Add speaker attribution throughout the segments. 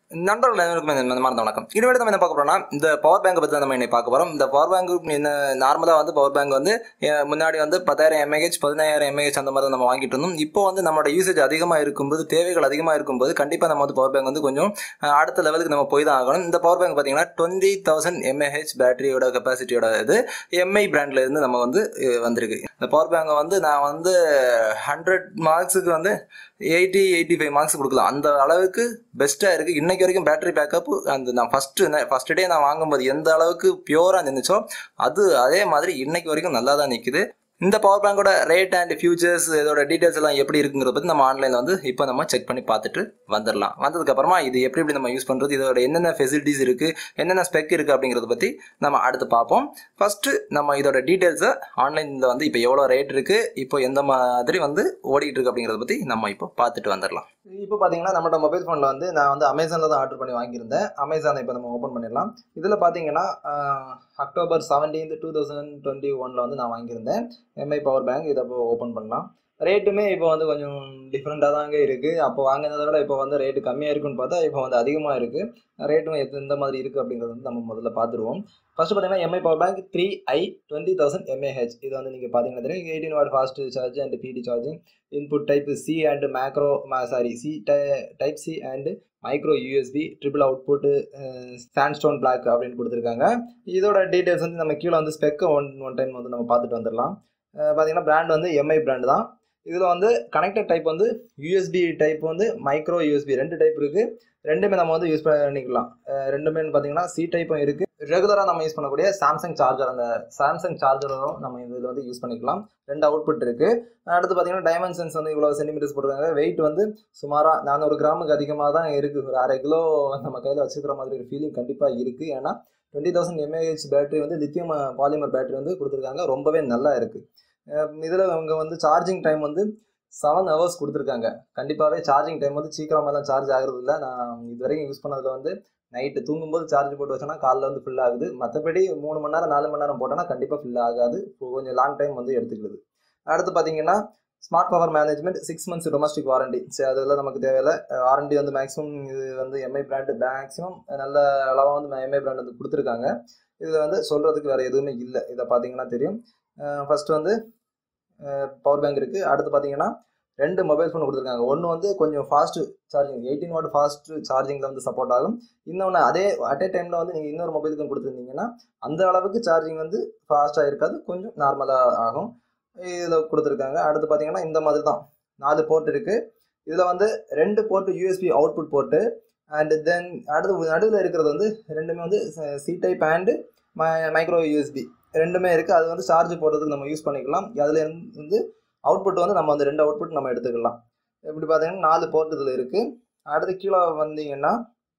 Speaker 1: நண்பர்கள் அனைவருக்கும் இந்த மனமார்ந்த வணக்கம் இனிமேல் நம்ம என்ன பார்க்க போறோம்னா இந்த பவர் பேங்க் பற்றி தான் நம்ம இன்னைக்கு பார்க்க போறோம் இந்த பவர் பேங்க் என்ன நார்மலாக வந்து பவர் பேங்க் வந்து அஹ், முன்னாடி வந்து பத்தாயிரம் எம்ஏஹெச் பதினாயிரம் எம்ஏஹெச் அந்த மாதிரி தான் நம்ம வாங்கிட்டு இருந்தோம் இப்போ வந்து நம்மளோட யூசேஜ் அதிகமாக இருக்கும்போது தேவைகள் அதிகமாக இருக்கும்போது கண்டிப்பாக நம்ம வந்து பவர் பேங்க் வந்து கொஞ்சம் அஹ், அடுத்த லெவலுக்கு நம்ம போய் தான் ஆகணும் இந்த பவர் பேங்க் பார்த்தீங்கன்னா டுவெண்ட்டி தௌசண்ட் எம்ஏஹெச் பேட்டரியோட கெப்பாசிட்டியோட இது எம்ஐ பிராண்ட்ல இருந்து நம்ம வந்து அஹ், வந்திருக்கு இந்த பவர் பேங்கை வந்து நான் வந்து ஹண்ட்ரட் மார்க்ஸுக்கு வந்து எயிட்டி எயிட்டி ஃபைவ் மார்க்ஸ் கொடுக்கலாம் அந்த அளவுக்கு பெஸ்ட்டாக இருக்குது இன்னைக்கு வரைக்கும் பேட்டரி பேக்கப் அந்த நான் ஃபஸ்ட்டு ஃபஸ்ட் டே நான் வாங்கும்போது எந்த அளவுக்கு பியூராக நின்றுச்சோ அது அதே மாதிரி இன்னைக்கு வரைக்கும் நல்லா தான் நிற்குது இந்த பவர் பேங்கோட ரேட் அண்ட் ஃபியூச்சர்ஸ் இதோட டீட்டெயில்ஸ் எல்லாம் எப்படி இருக்குங்கிறத பற்றி நம்ம ஆன்லைனில் வந்து இப்போ நம்ம செக் பண்ணி பார்த்துட்டு வந்துடலாம் வந்ததுக்கப்புறமா இது எப்படி எப்படி நம்ம யூஸ் பண்ணுறது இதோட என்னென்ன ஃபெசிலிட்டிஸ் இருக்குது என்னென்ன ஸ்பெக் இருக்குது அப்படிங்கிறத பற்றி நம்ம அடுத்து பார்ப்போம் ஃபஸ்ட்டு நம்ம இதோட டீட்டெயில்ஸை ஆன்லைனில் வந்து இப்போ எவ்வளோ ரேட் இருக்குது இப்போ எந்த மாதிரி வந்து ஓடிட்டு இருக்கு அப்படிங்கிறத பற்றி நம்ம இப்போ பார்த்துட்டு வந்துடலாம் இப்போ பார்த்தீங்கன்னா நம்மளோட மொபைல் ஃபோனில் வந்து நான் வந்து அமேசானில் தான் ஆர்டர் பண்ணி வாங்கியிருந்தேன் அமேசானை இப்போ நம்ம ஓப்பன் பண்ணிடலாம் இதில் பார்த்தீங்கன்னா ah, October seventeenth two thousand twenty ஒனில் வந்து நான் வாங்கியிருந்தேன் எம்ஐ பவர் பேங்க் இதை இப்போ ஓப்பன் பண்ணலாம் ரேட்டுமே இப்போ வந்து கொஞ்சம் டிஃப்ரெண்ட்டாக தாங்க இருக்குது அப்போ வாங்கினதை விட இப்போ வந்து ரேட்டு கம்மியாக இருக்குன்னு பார்த்தா இப்போ வந்து அதிகமாக இருக்குது ரேட்டும் எது எந்த மாதிரி இருக்குது அப்படிங்கிறது வந்து நம்ம முதல்ல பார்த்துருவோம் ஃபர்ஸ்ட் பார்த்தீங்கன்னா Mi power bank three I twenty thousand mAh இது வந்து நீங்கள் பார்த்தீங்கன்னா தெரியும் eighteen watt fast charge and PD charging input type C and macro sorry C type C and micro USB triple output sandstone black அப்படின்னு கொடுத்துருக்காங்க இதோட details வந்து நம்ம கீழே வந்து ஸ்பெக்கை ஒன் ஒன் டைம் வந்து நம்ம பார்த்துட்டு வந்துடலாம் அஹ் பார்த்தீங்கன்னா பிராண்ட் வந்து எம்ஐ பிராண்ட் தான் இதில் வந்து கனெக்டட் டைப் வந்து யூஎஸ்பி டைப் வந்து மைக்ரோ யூஎஸ்பி ரெண்டு டைப் இருக்குது ரெண்டுமே நம்ம வந்து யூஸ் பண்ணிக்கலாம் அஹ் ரெண்டுமே பார்த்தீங்கன்னா சி டைப்பும் இருக்குது ரெகுலராக நம்ம யூஸ் பண்ணக்கூடிய சாம்சங் சார்ஜர் அந்த சாம்சங் சார்ஜரும் நம்ம இதில் வந்து யூஸ் பண்ணிக்கலாம் ரெண்டு அவுட்புட் இருக்குது அடுத்து பார்த்தீங்கன்னா டைமென்ஷன்ஸ் வந்து இவ்வளோ சென்டிமீட்டர்ஸ் போட்டிருக்காங்க வெயிட் வந்து சுமாராக நானூறு கிராமுக்கு அதிகமாக தான் இருக்குது ஒரு அரை கிலோ நம்ம கையில் வச்சுக்கிற மாதிரி ஒரு ஃபீலிங் கண்டிப்பாக இருக்குது ஏன்னா டுவெண்ட்டி தௌசண்ட் எம்ஏஹெச் பேட்டரி வந்து லித்தியம் பாலிமர் பேட்டரி வந்து கொடுத்துருக்காங்க ரொம்பவே நல்லா இருக்குது இதில் அவங்க வந்து சார்ஜிங் டைம் வந்து செவன் ஹவர்ஸ் கொடுத்துருக்காங்க கண்டிப்பாகவே சார்ஜிங் டைம் வந்து சீக்கிரமாக தான் சார்ஜ் ஆகுறது இல்லை நான் இது வரைக்கும் யூஸ் பண்ணதில் வந்து நைட்டு தூங்கும்போது சார்ஜ் போட்டு வச்சோன்னா காலைல வந்து ஃபில் ஆகுது மற்றபடி மூணு மணி நேரம் நாலு மணி நேரம் போட்டோன்னா கண்டிப்பாக ஃபில் ஆகாது இப்போ கொஞ்சம் லாங் டைம் வந்து எடுத்துக்கிறது அடுத்து பார்த்தீங்கன்னா smart power management six months domestic warranty சரி அதெல்லாம் நமக்கு தேவையில்லை வாரண்டி வந்து மேக்ஸிமம் இது வந்து எம்ஐ பிராண்டு மேக்ஸிமம் நல்ல அளவாக வந்து எம்ஐ பிராண்ட் வந்து கொடுத்துருக்காங்க இதில் வந்து சொல்கிறதுக்கு வேறு எதுவுமே இல்லை இதை பார்த்தீங்கன்னா தெரியும் ஃபர்ஸ்ட் வந்து பவர் பேங்க் இருக்குது அடுத்து பார்த்தீங்கன்னா ரெண்டு மொபைல் ஃபோன் கொடுத்துருக்காங்க ஒன்று வந்து கொஞ்சம் fast charging eighteen watt fast சார்ஜிங்கில் வந்து சப்போர்ட் ஆகும் இன்னொன்று அதே அட் ஏ டைமில் வந்து நீங்கள் இன்னொரு மொபைலுக்கு கொடுத்துருந்தீங்கன்னா அந்த அளவுக்கு சார்ஜிங் வந்து ஃபாஸ்ட்டாக இருக்காது கொஞ்சம் நார்மலாக ஆகும் இதில் கொடுத்துருக்காங்க அடுத்து பார்த்தீங்கன்னா இந்த மாதிரி தான் நாலு போர்ட் இருக்குது இதில் வந்து ரெண்டு port USB output port and then அடுத்து நடுவில் இருக்கிறது வந்து ரெண்டுமே வந்து C type and micro USB ரெண்டுமே இருக்குது அது வந்து சார்ஜ் போடுறதுக்கு நம்ம யூஸ் பண்ணிக்கலாம் அதில் வந்து அவுட்புட் வந்து நம்ம அந்த ரெண்டு அவுட்புட் நம்ம எடுத்துக்கலாம் இப்படி பார்த்தீங்கன்னா நாலு போர்ட் இதில் இருக்குது அடுத்து கீழே வந்தீங்கன்னா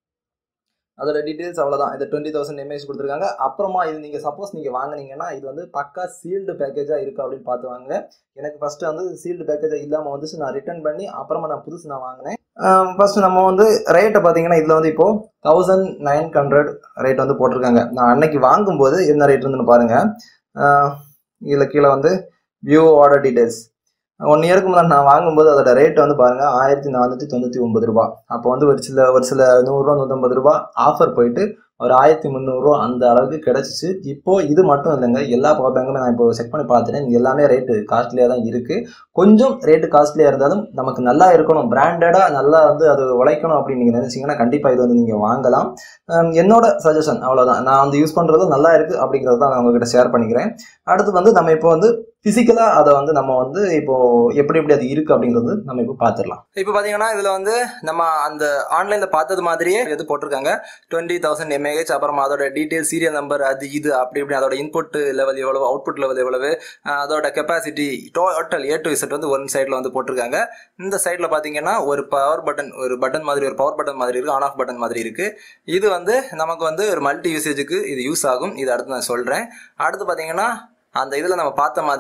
Speaker 1: அதோட டீட்டெயில்ஸ் அவ்வளோதான் இது டுவெண்ட்டி தௌசண்ட் எம்ஏஹெச் கொடுத்துருக்காங்க அப்புறமா இது நீங்கள் சப்போஸ் நீங்கள் வாங்குனீங்கன்னா இது வந்து பக்கா சீல்டு பேக்கேஜாக இருக்குது அப்படின்னு பார்த்து வாங்க எனக்கு ஃபஸ்ட்டு வந்து சீல்டு பேக்கேஜாக இல்லாமல் வந்துச்சு நான் ரிட்டர்ன் பண்ணி அப்புறமா நான் புதுசு நான் வாங்கினேன் ஃபர்ஸ்ட் நம்ம வந்து ரேட்டை பார்த்தீங்கன்னா இதில் வந்து இப்போது தௌசண்ட் நைன் ஹண்ட்ரட் ரேட் வந்து போட்டிருக்காங்க நான் அன்னைக்கு வாங்கும்போது என்ன ரேட் இருந்துன்னு பாருங்கள் இதில் கீழே வந்து வியூ ஆர்டர் டீடைல்ஸ் ஒன் இயருக்கு முன்னாடி நான் வாங்கும்போது அதோட ரேட் வந்து பாருங்கள் ஆயிரத்தி நானூற்றி தொண்ணூற்றி ஒன்பது ரூபா அப்போ வந்து ஒரு சில ஒரு சில நூறுரூவா நூற்றம்பது ரூபா ஆஃபர் போயிட்டு ஒரு ஆயிரத்தி முந்நூறுரூவா அந்த அளவுக்கு கிடச்சிச்சு இப்போ இது மட்டும் இல்லைங்க எல்லா பவர் பேங்குமே நான் இப்போ செக் பண்ணி பார்த்துட்டேன் இங்க எல்லாமே ரேட்டு காஸ்ட்லியாக தான் இருக்குது கொஞ்சம் ரேட்டு காஸ்ட்லியாக இருந்தாலும் நமக்கு நல்லா இருக்கணும் பிராண்டடாக நல்லா வந்து அது உழைக்கணும் அப்படின்னு நீங்கள் நினச்சிங்கன்னா கண்டிப்பாக இது வந்து நீங்கள் வாங்கலாம் ஹம், என்னோட சஜஷன் அவ்வளோதான் நான் வந்து யூஸ் பண்ணுறது நல்லா இருக்குது அப்படிங்கிறது தான் நான் உங்ககிட்ட ஷேர் பண்ணிக்கிறேன் அடுத்து வந்து நம்ம இப்போ வந்து ஃபிசிக்கலாக அதை வந்து நம்ம வந்து இப்போ எப்படி எப்படி அது இருக்குது அப்படிங்கிறது நம்ம இப்போ பார்த்துடலாம் இப்போ பார்த்தீங்கன்னா இதில் வந்து நம்ம அந்த ஆன்லைனில் பார்த்தது மாதிரியே இது போட்டிருக்காங்க டுவெண்ட்டி தௌசண்ட் எம்ஏஹெச் அப்புறமா அதோட டீட்டெயில் சீரியல் நம்பர் அது இது அப்படி இப்படி அதோட இன்புட் லெவல் எவ்வளவு அவுட்புட் லெவல் எவ்வளவு அஹ் அதோட capacity total A to Z வந்து ஒன் சைடில் வந்து போட்டிருக்காங்க இந்த சைடில் பார்த்தீங்கன்னா ஒரு பவர் பட்டன் ஒரு பட்டன் மாதிரி ஒரு பவர் பட்டன் மாதிரி இருக்குது ஆன் ஆஃப் பட்டன் மாதிரி இருக்குது இது வந்து நமக்கு வந்து ஒரு மல்டி யூசேஜுக்கு இது யூஸ் ஆகும் இது அடுத்து நான் சொல்கிறேன் அடுத்து பார்த்தீங்கன்னா அந்த இதில் நம்ம பார்த்த மாதிரி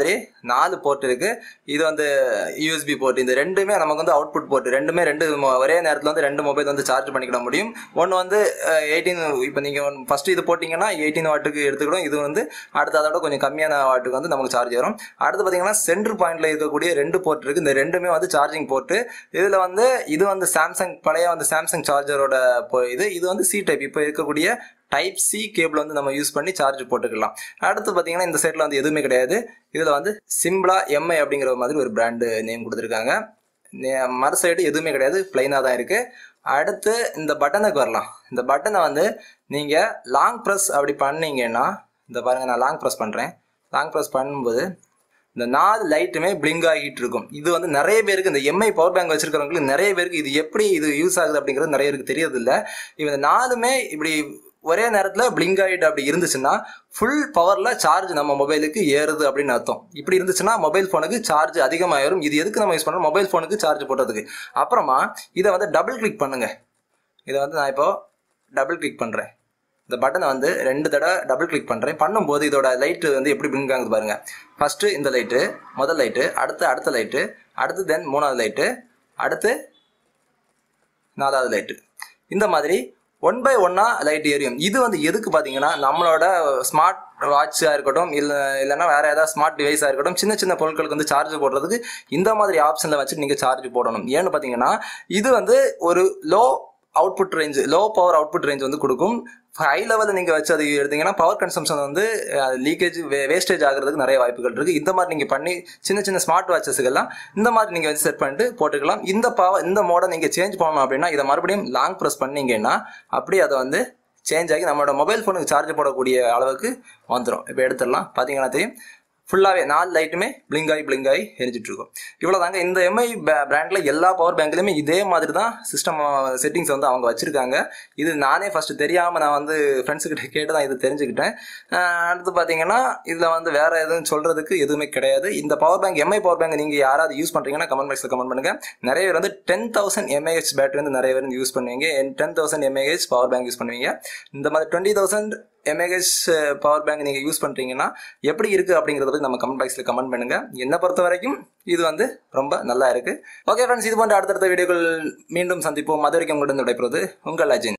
Speaker 1: நாலு போர்ட் இருக்கு இது வந்து யூஎஸ்பி போர்ட் இந்த ரெண்டுமே நமக்கு வந்து அவுட்புட் போர்ட் ரெண்டுமே ரெண்டு mo- ஒரே நேரத்தில் வந்து ரெண்டு மொபைல் வந்து சார்ஜ் பண்ணிக்கிட முடியும் ஒன்று வந்து எயிட்டீன் இப்போ நீங்கள் ஃபர்ஸ்ட் இது போட்டிங்கன்னா எயிட்டீன் வாட்டுக்கு எடுத்துக்கிடும் இது வந்து அடுத்து அதோட கொஞ்சம் கம்மியான வாட்டுக்கு வந்து நமக்கு சார்ஜ் வரும் அடுத்து பார்த்தீங்கன்னா சென்டர் பாயிண்ட்ல இருக்கக்கூடிய ரெண்டு போர்ட் இருக்கு இந்த ரெண்டுமே வந்து சார்ஜிங் போர்ட்டு இதில் வந்து இது வந்து சாம்சங் பழைய வந்து சாம்சங் சார்ஜரோட இது இது வந்து சி டைப் இப்போ இருக்கக்கூடிய டைப் சி கேபிள் வந்து நம்ம யூஸ் பண்ணி சார்ஜ் போட்டுக்கலாம் அடுத்து பார்த்தீங்கன்னா இந்த சைடில் வந்து எதுவுமே கிடையாது இதில் வந்து சிம்பிளா எம்ஐ அப்படிங்கிற மாதிரி ஒரு பிராண்டு நேம் கொடுத்துருக்காங்க நே- மறு சைடு எதுவுமே கிடையாது பிளைனாக தான் இருக்குது அடுத்து இந்த பட்டனுக்கு வரலாம் இந்த பட்டனை வந்து நீங்கள் லாங் ப்ரெஸ் அப்படி பண்ணீங்கன்னா இந்த பாருங்கள் நான் லாங் ப்ரெஸ் பண்ணுறேன் லாங் ப்ரெஸ் பண்ணும்போது இந்த நாலு லைட்டுமே பிளிங்க் ஆகிட்டு இருக்கும் இது வந்து நிறைய பேருக்கு இந்த எம்ஐ பவர் பேங்க் வச்சிருக்கிறவங்களுக்கு நிறைய பேருக்கு இது எப்படி இது யூஸ் ஆகுது அப்படிங்கிறது நிறைய பேருக்கு தெரியறதில்ல இவங்க இந்த நாலுமே இப்படி ஒரே நேரத்தில் பிளிங்க் ஆகிட்டு அப்படி இருந்துச்சுன்னா ஃபுல் பவரில் சார்ஜ் நம்ம மொபைலுக்கு ஏறுது அப்படின்னு அர்த்தம் இப்படி இருந்துச்சுன்னா மொபைல் ஃபோனுக்கு சார்ஜ் அதிகமாயிரும் இது எதுக்கு நம்ம யூஸ் பண்ணுறோம் மொபைல் ஃபோனுக்கு சார்ஜ் போடுறதுக்கு அப்புறமா இதை வந்து டபுள் கிளிக் பண்ணுங்க இதை வந்து நான் இப்போ டபுள் கிளிக் பண்ணுறேன் இந்த பட்டனை வந்து ரெண்டு தடவை டபுள் கிளிக் பண்ணுறேன் பண்ணும்போது இதோட லைட்டு வந்து எப்படி பிளிங்க் ஆகுது பாருங்க ஃபஸ்ட்டு இந்த லைட்டு முதல் லைட்டு அடுத்து அடுத்த லைட்டு அடுத்து தென் மூணாவது லைட்டு அடுத்து நாலாவது லைட்டு இந்த மாதிரி ஒன் பை ஒன்னாக லைட் எரியும் இது வந்து எதுக்கு பார்த்தீங்கன்னா நம்மளோட ஸ்மார்ட் வாட்சாக இருக்கட்டும் இல்லை இல்லைன்னா வேறு ஏதாவது ஸ்மார்ட் டிவைஸாக இருக்கட்டும் சின்ன சின்ன பொருட்களுக்கு வந்து சார்ஜ் போடுறதுக்கு இந்த மாதிரி ஆப்ஷனில் வச்சு நீங்கள் சார்ஜ் போடணும் ஏன்னு பார்த்தீங்கன்னா இது வந்து ஒரு low output range low power output range வந்து கொடுக்கும் ஹை லெவலில் நீங்கள் வச்சு அது எடுத்தீங்கன்னா பவர் கன்சம்ஷன் வந்து லீக்கேஜ் வேஸ்டேஜ் ஆகிறதுக்கு நிறைய வாய்ப்புகள் இருக்குது இந்த மாதிரி நீங்கள் பண்ணி சின்ன சின்ன ஸ்மார்ட் வாட்சஸுக்கெல்லாம் இந்த மாதிரி நீங்கள் வச்சு செட் பண்ணிட்டு போட்டுக்கலாம் இந்த பவர் இந்த மோடை நீங்கள் சேஞ்ச் பண்ணணும் அப்படின்னா இதை மறுபடியும் லாங் ப்ரெஸ் பண்ணீங்கன்னா அப்படியே அதை வந்து சேஞ்ச் ஆகி நம்மளோட மொபைல் ஃபோனுக்கு சார்ஜ் போடக்கூடிய அளவுக்கு வந்துடும் இப்போ எடுத்துடலாம் பார்த்தீங்கன்னா தெரியும் ஃபுல்லாகவே நாலு லைட்டுமே பிளிங்க் ஆகி பிளிங்க் ஆகி எரிஞ்சிட்டு இருக்கும் இவ்வளோதாங்க இந்த எம்ஐ பிராண்டில் எல்லா பவர் பேங்க்லையுமே இதே மாதிரி தான் சிஸ்டம் செட்டிங்ஸ் வந்து அவங்க வச்சுருக்காங்க இது நானே ஃபஸ்ட்டு தெரியாமல் நான் வந்து ஃப்ரெண்ட்ஸுக்கிட்ட கேட்டு தான் இது தெரிஞ்சுக்கிட்டேன் அஹ் அடுத்து பார்த்தீங்கன்னா இதில் வந்து வேறு எதுவும் சொல்கிறதுக்கு எதுவுமே கிடையாது இந்த power bank Mi power bank நீங்கள் யாராவது யூஸ் பண்ணுறீங்கன்னா கமெண்ட் பாக்ஸில் கமெண்ட் பண்ணுங்கள் நிறைய பேர் வந்து டென் தௌசண்ட் எம்ஏஹெச் பேட்டரி வந்து நிறைய பேர் யூஸ் பண்ணுவீங்க ten thousand mAh power bank use பண்ணுவீங்க இந்த மாதிரி twenty thousand mAh power bank நீங்கள் யூஸ் பண்ணுறீங்கன்னா எப்படி இருக்குது அப்படிங்கிறத பற்றி நம்ம கமெண்ட் பாக்ஸில் கமெண்ட் பண்ணுங்கள் என்னை பொறுத்த வரைக்கும் இது வந்து ரொம்ப நல்லா இருக்குது ஓகே ஃப்ரெண்ட்ஸ் இது போன்ற அடுத்தடுத்த வீடியோக்கள் மீண்டும் சந்திப்போம் அது வரைக்கும் உங்களிடம் விடைபெறுவது உங்கள் அஜின்